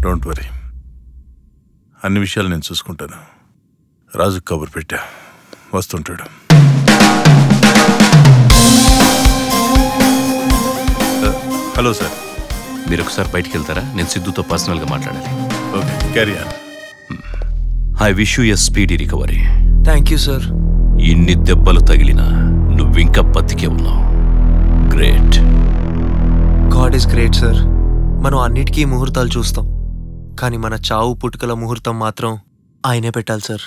Don't worry అన్ని విషయాలు నేను చూసుకుంటాను రాజు కబురు పెట్టా వస్తుంటాడు హలో సార్ మీరు ఒకసారి బయటికి వెళ్తారా నేను సిద్ధుతో పర్సనల్గా మాట్లాడాలి okay carry on I wish you a speedy recovery thank you sir ఇన్ని దెబ్బలు తగిలినా నువ్వింకా బతికే ఉన్నావు great god is great sir మనం అన్నిటికీ ముహూర్తాలు చూస్తాం కానీ మన చావు పుట్టుకల ముహూర్తం మాత్రం ఆయనే పెట్టాలి సార్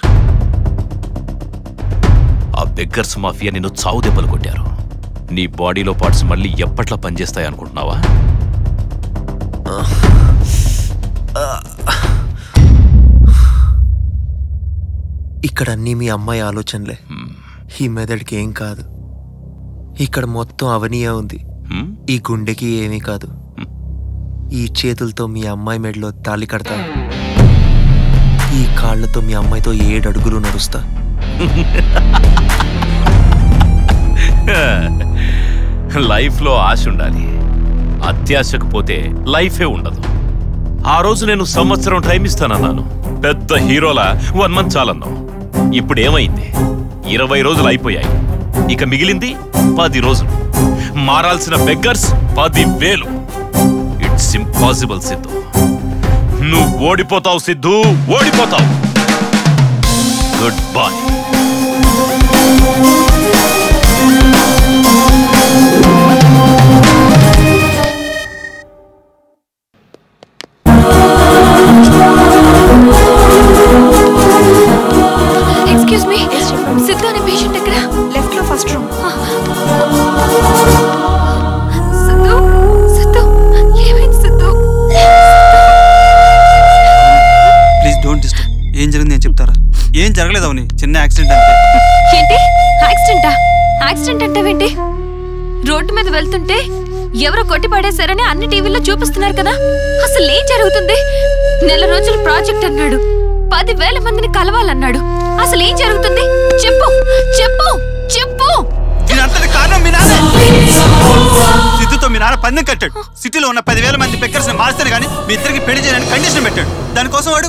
ఆ బెగ్గర్స్ మాఫియా నిన్ను చావు దెబ్బలు కొట్టారు నీ బాడీలో పార్ట్స్ మళ్ళీ ఎప్పట్లా పనిచేస్తాయి అనుకుంటున్నావా ఇక్కడ అన్నీ మీ అమ్మాయి ఆలోచనలే ఈ మెదడుకి ఏం కాదు ఇక్కడ మొత్తం అవనీయే ఉంది హ్మ్? ఈ గుండెకి ఏమీ కాదు ఈ చేతులతో మీ అమ్మాయి మెడలో తాళి కడతా ఈ కాళ్ళతో మీ అమ్మాయితో ఏడు అడుగులు నడుస్తా లైఫ్లో ఆశ ఉండాలి అత్యాశకు పోతే లైఫే ఉండదు ఆ రోజు నేను సంవత్సరం టైం ఇస్తానన్నాను పెద్ద హీరోలా వన్ మంత్ చాలన్నావు ఇప్పుడు ఏమైంది ఇరవై రోజులు అయిపోయాయి ఇక మిగిలింది పది రోజులు మారాల్సిన బెగ్గర్స్ పది వేలు ఇట్స్ ఇంపాసిబుల్ సిద్ధు నువ్వు ఓడిపోతావు సిద్ధు ఓడిపోతావు good bye excuse me Siddhu అనే పేషెంట్ ఎక్కడ లెఫ్ట్ లో ఫస్ట్ రూమ్ సిద్ధు సిద్ధు ఏమైంది సిద్ధు ప్లీజ్ డోంట్ డిస్టర్బ్ ఏం జరిగింది నేను చెప్తారా ఏం జరగలేదు అవని చిన్న యాక్సిడెంట్ అంతే ఏంటి యాక్సిడెంటా యాక్సిడెంట్ అంటావేంటి రోడ్డు మీద వెళ్తుంటే ఎవరో కొట్టి పడేశారని అన్ని టీవీల్లో చూపిస్తున్నారు కదా అసలు ఏం జరుగుతుంది నెల రోజులు ప్రాజెక్ట్ అన్నాడు పదివేల మందిని కలవాలన్నాడు అసలు ఏం జరుగుతుంది చెప్పు చెప్పు చెప్పు దీనంతటి కారణం మీ నాన్న సిద్ధుతో మీ నాన్న పందెం కట్టాడు సిటీలో ఉన్న పదివేల మంది పెక్కర్స్ మార్చాను కానీ మీ ఇద్దరికి పెళ్లి చేయడానికి కండిషన్ పెట్టాడు దానికోసం వాడు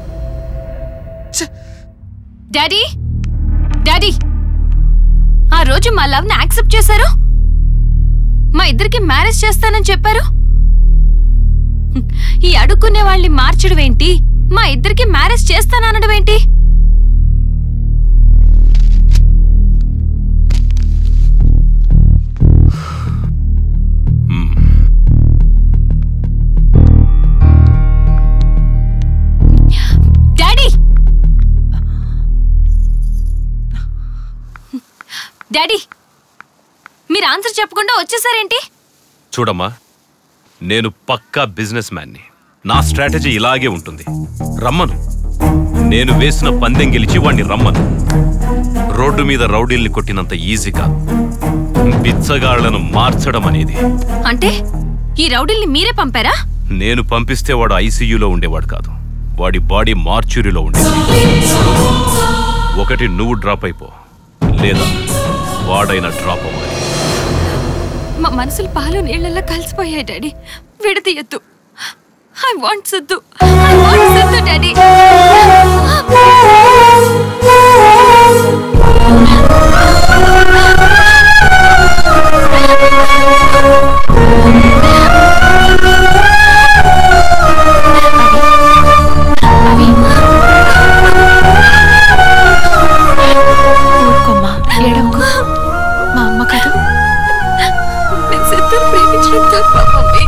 డాడీ డాడీ ఆ రోజు మా లవ్ ని యాక్సెప్ట్ చేశారు మా ఇద్దరికి మ్యారేజ్ చేస్తానని చెప్పారు హ్మ్, ఈ అడుక్కునే వాళ్ళని మార్చడం ఏంటి మా ఇద్దరికి మ్యారేజ్ చేస్తాననడం ఏంటి డాడీ డాడీ మీరు ఆన్సర్ చెప్పకుండా వచ్చేసారేంటి చూడమ్మా నేను పక్కా బిజినెస్ మ్యాన్ని నా స్ట్రాటజీ ఇలాగే ఉంటుంది రమ్మను నేను వేసిన పందెం గెలిచి వాణ్ణి రమ్మను రోడ్డు మీద రౌడీల్ని కొట్టినంత ఈజీ కాదు బిచ్చగాళ్లను మార్చడం అనేది అంటే ఈ రౌడీల్ని మీరే పంపారా నేను పంపిస్తే వాడు ఐసీయూలో ఉండేవాడు కాదు వాడి బాడీ మార్చురీలో ఉండేది ఒకటి నువ్వు డ్రాప్ అయిపో లేదా వాడైనా డ్రాప్ అవ్వాలి మా మనసులు పాలు నీళ్ళల్లో కలిసిపోయాయి డాడీ విడతీయద్దు I want Siddhu I want Siddhu daddy ఊరుకోమ్మా ఏడవకు మా అమ్మ కాదు నేను సిద్ధుని ప్రేమించడం తప్ప మమ్మీ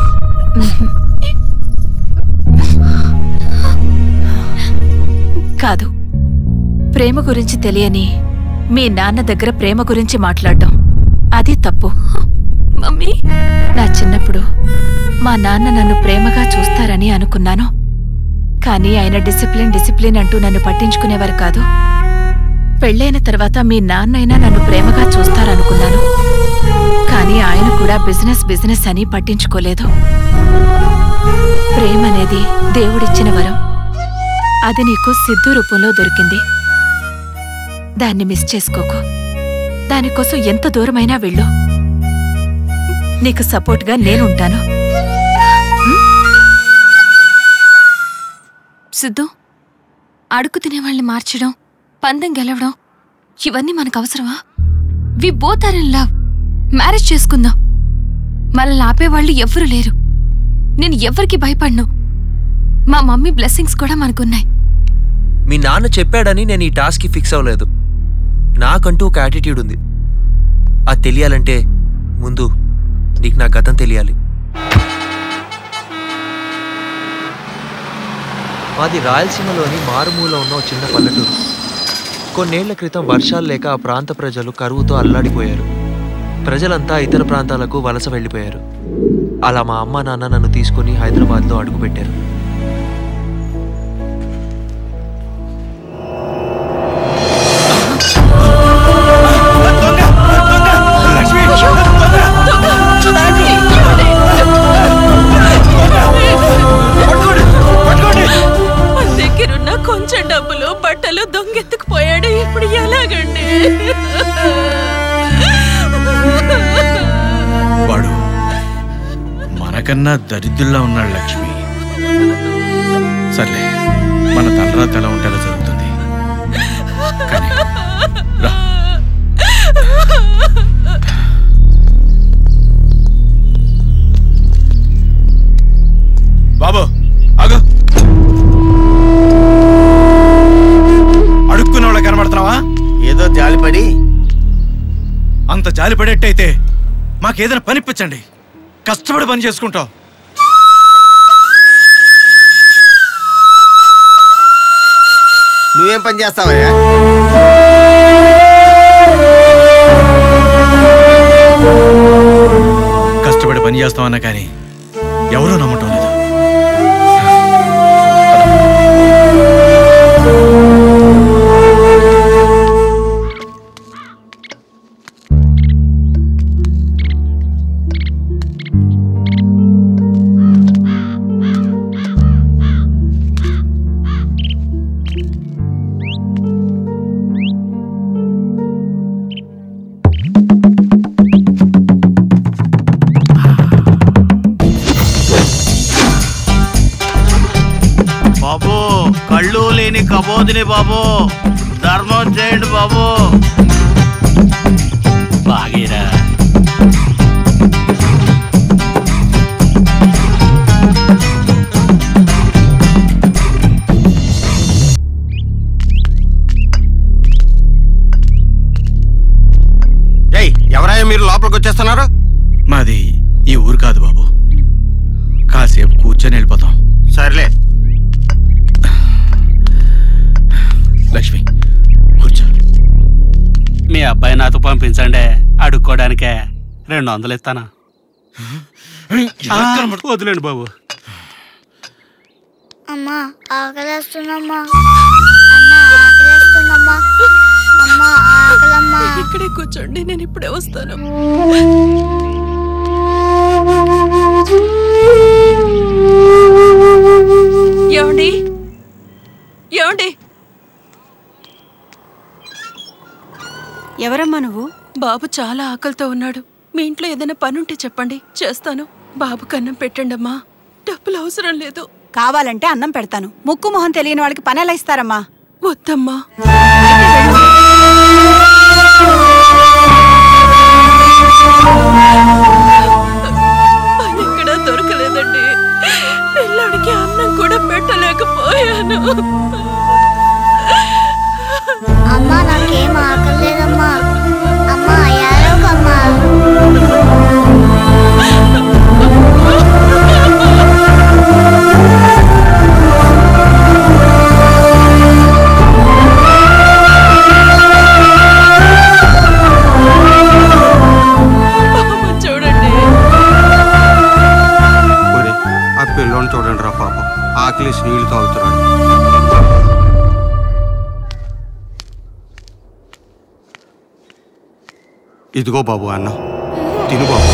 కాదు ప్రేమ గురించి తెలియని మీ నాన్న దగ్గర ప్రేమ గురించి మాట్లాడడం అది తప్పు మమ్మీ నా చిన్నప్పుడు మా నాన్న నన్ను ప్రేమగా చూస్తారని అనుకున్నాను కానీ ఆయన డిసిప్లిన్ డిసిప్లిన్ అంటూ నన్ను పట్టించుకునేవారు కాదు పెళ్ళైన తర్వాత మీ నాన్నైనా నన్ను ప్రేమగా చూస్తారనుకున్నాను కానీ ఆయన కూడా బిజినెస్ బిజినెస్ అని పట్టించుకోలేదు ప్రేమనేది దేవుడిచ్చిన వరం అది నీకు సిద్ధు రూపంలో దొరికింది దాన్ని మిస్ చేసుకోకు దానికోసం ఎంత దూరమైనా వెళ్ళు నీకు సపోర్ట్గా నేనుంటాను సిద్ధు అడుగు తినే వాళ్ళని మార్చడం పందెం గెలవడం ఇవన్నీ మనకు అవసరమా we both are in love marriage చేసుకుందాం మనల్ని ఆపేవాళ్ళు ఎవ్వరూ లేరు నేను ఎవరికి భయపడను మా మమ్మీ బ్లెస్సింగ్స్ కూడా మనకున్నాయి మీ నాన్న చెప్పాడని నేను ఈ టాస్క్కి ఫిక్స్ అవ్వలేదు నాకంటూ ఒక యాటిట్యూడ్ ఉంది అది తెలియాలంటే ముందు నీకు నా గతం తెలియాలి మాది రాయలసీమలోని మారుమూల ఉన్న ఓ చిన్న పల్లెటూరు కొన్నేళ్ల క్రితం వర్షాలు లేక ఆ ప్రాంత ప్రజలు కరువుతో అల్లాడిపోయారు ప్రజలంతా ఇతర ప్రాంతాలకు వలస వెళ్ళిపోయారు అలా మా అమ్మ నాన్న నన్ను తీసుకుని హైదరాబాద్లో అడుగుపెట్టారు మన దగ్గరున్న కొంచెం డబ్బులు బట్టలు దొంగెత్తుకుపోయాడు ఇప్పుడు ఎలాగండి వాడు మనకన్నా దరిద్రుల్లా ఉన్నాడు లక్ష్మి సర్లే మన తలరా తల ఉంటేలా జరుగుతుంది కానీ రా బాబు ఆగు అడుక్కునే వాళ్ళ కనబడుతున్నావా ఏదో జాలిపడి అంత జాలి పడేట్టయితే మాకేదైనా పనిపించండి కష్టపడి పని చేసుకుంటాం నువ్వేం పని చేస్తావయ్యా కష్టపడి పని చేస్తామన్నా కానీ ఎవరూ నమ్మటం లేదు బాబు కళ్ళు లేని కబోదిని బాబు ధర్మం చేయండి బాబు బాగేరా ఏయ్ ఎవరయ్యా మీరు లోపలికి వచ్చేస్తున్నారు మాది ఈ ఊరు కాదు బాబు కాసేపు కూర్చొని వెళ్ళిపోతాం సర్లే లక్ష్మి కూర్చో మీ అబ్బాయి నాతో పంపించండి అడుక్కోడానికే రెండు వందలు ఇస్తానా ఆ, వదిలేండి బాబు అమ్మా ఆకలేస్తుందమ్మా అమ్మ ఆకలేస్తుందమ్మా అమ్మ ఆకలమ్మా ఇక్కడే కూర్చోండి నేను ఇప్పుడే వస్తాను ఏమండి ఏమండి ఎవరమ్మా నువ్వు బాబు చాలా ఆకలితో ఉన్నాడు మీ ఇంట్లో ఏదైనా పనుంటే చెప్పండి చేస్తాను బాబు కన్నం పెట్టండి అమ్మా డబ్బులు అవసరం లేదు కావాలంటే అన్నం పెడతాను ముక్కు మొహం తెలియని వాళ్ళకి పని ఎలా ఇస్తారమ్మా వద్దమ్మా పని ఎక్కడా దొరకలేదండి పిల్లాడికి అన్నం కూడా పెట్టలేకపోయాను అమ్మా నాకేం ఆకలేదమ్మా అమ్మా యారోకమ్మా పాపం చూడండి ఒరే, ఆ పిల్లోని చూడండి రా పాపం ఆకలిసి నీళ్లు తాగుతున్నాడు ఇదిగో బాబు అన్న తిను బాబు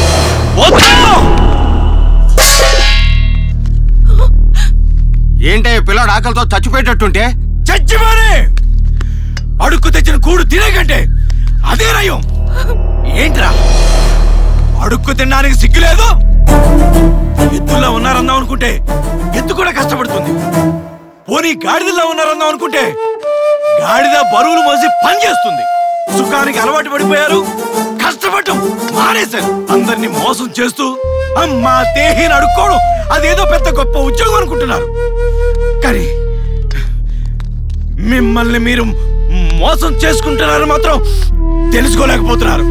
ఏంటయ్య పిల్లాడు ఆకలితో చచ్చిపోయేటట్టుంటే చచ్చిపోనే అడుక్కు తెచ్చిన కూడు తినేకంటే అదే నయం ఏంట్రా అడుక్కు తినడానికి సిగ్గులేదు ఎద్దుల్లా ఉన్నారన్నాం అనుకుంటే ఎద్దు కూడా కష్టపడుతుంది పోనీ గాడిదలా ఉన్నారన్నాం అనుకుంటే గాడిద బరువులు మోసి పని చేస్తుంది సుఖానికి అలవాటు పడిపోయారు కష్టపడటం మానేశారు అందరినీ మోసం చేస్తూ అమ్మా దేహిని అడుక్కోవడం అదేదో పెద్ద గొప్ప ఉద్యోగం అనుకుంటున్నారు కానీ మిమ్మల్ని మీరు మోసం చేసుకుంటున్నారు మాత్రం తెలుసుకోలేకపోతున్నారు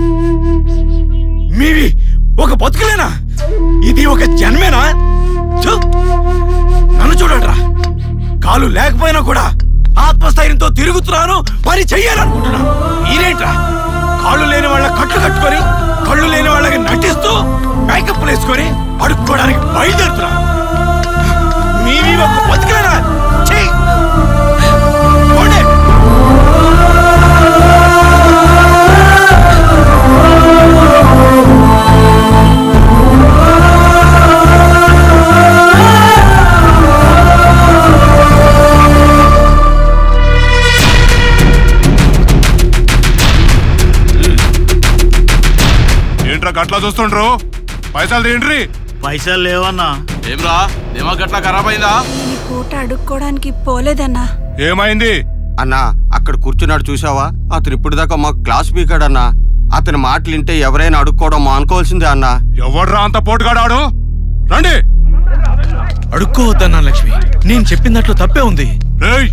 మీవి ఒక బతుకులేనా ఇది ఒక జన్మేనా ఛు! నన్ను చూడండిరా కాలు లేకపోయినా కూడా ఆత్మస్థైర్యంతో తిరుగుతున్నాను పని చెయ్యాలనుకుంటున్నాను మీరేంట్రా కాళ్ళు లేని వాళ్ళ కట్లు కట్టుకొని కళ్ళు లేని వాళ్ళకి నటిస్తూ మేకప్ వేసుకొని అడుక్కోవడానికి బయలుదేరుతున్నారు మీవి ఒక బతుకులేనా చెయ్యి పోండి. ఏంట్రా గట్లా చూస్తుండ్రు పైసలు తీయండి పైసలు లేవన్నా ఏమ్రా ఏమా గట్లా ఖరాబ్ అయిందా ఈ పూట అడుక్కోవడానికి పోలేదన్నా ఏమైంది అన్నా అక్కడ కూర్చున్నాడు చూసావా అతను ఇప్పుడు దాకా మా క్లాస్ స్పీకర్ అన్నా అతని మాటలు వింటే ఎవరైనా అడుక్కోవడం మానుకోవాల్సిందే అన్నా ఎవడ్రా అంత పోటుగాడాడు రండి అడుక్కోవద్దన్నా లక్ష్మి నేను చెప్పినట్లు తప్పే ఉంది ఏయ్!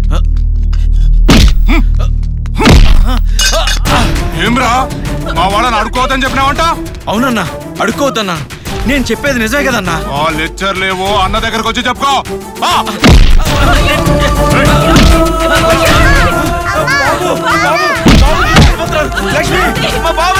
ఏమ్రా మా వాళ్ళని అడుకోవద్దని చెప్పినావంట అవునన్నా అడుక్కోవద్దన్నా నేను చెప్పేది నిజమే కదన్నా ఆ లెక్చర్ లేవో అన్న దగ్గరకు వచ్చి చెప్పుకో ఆ! లక్ష్మి మా బాబు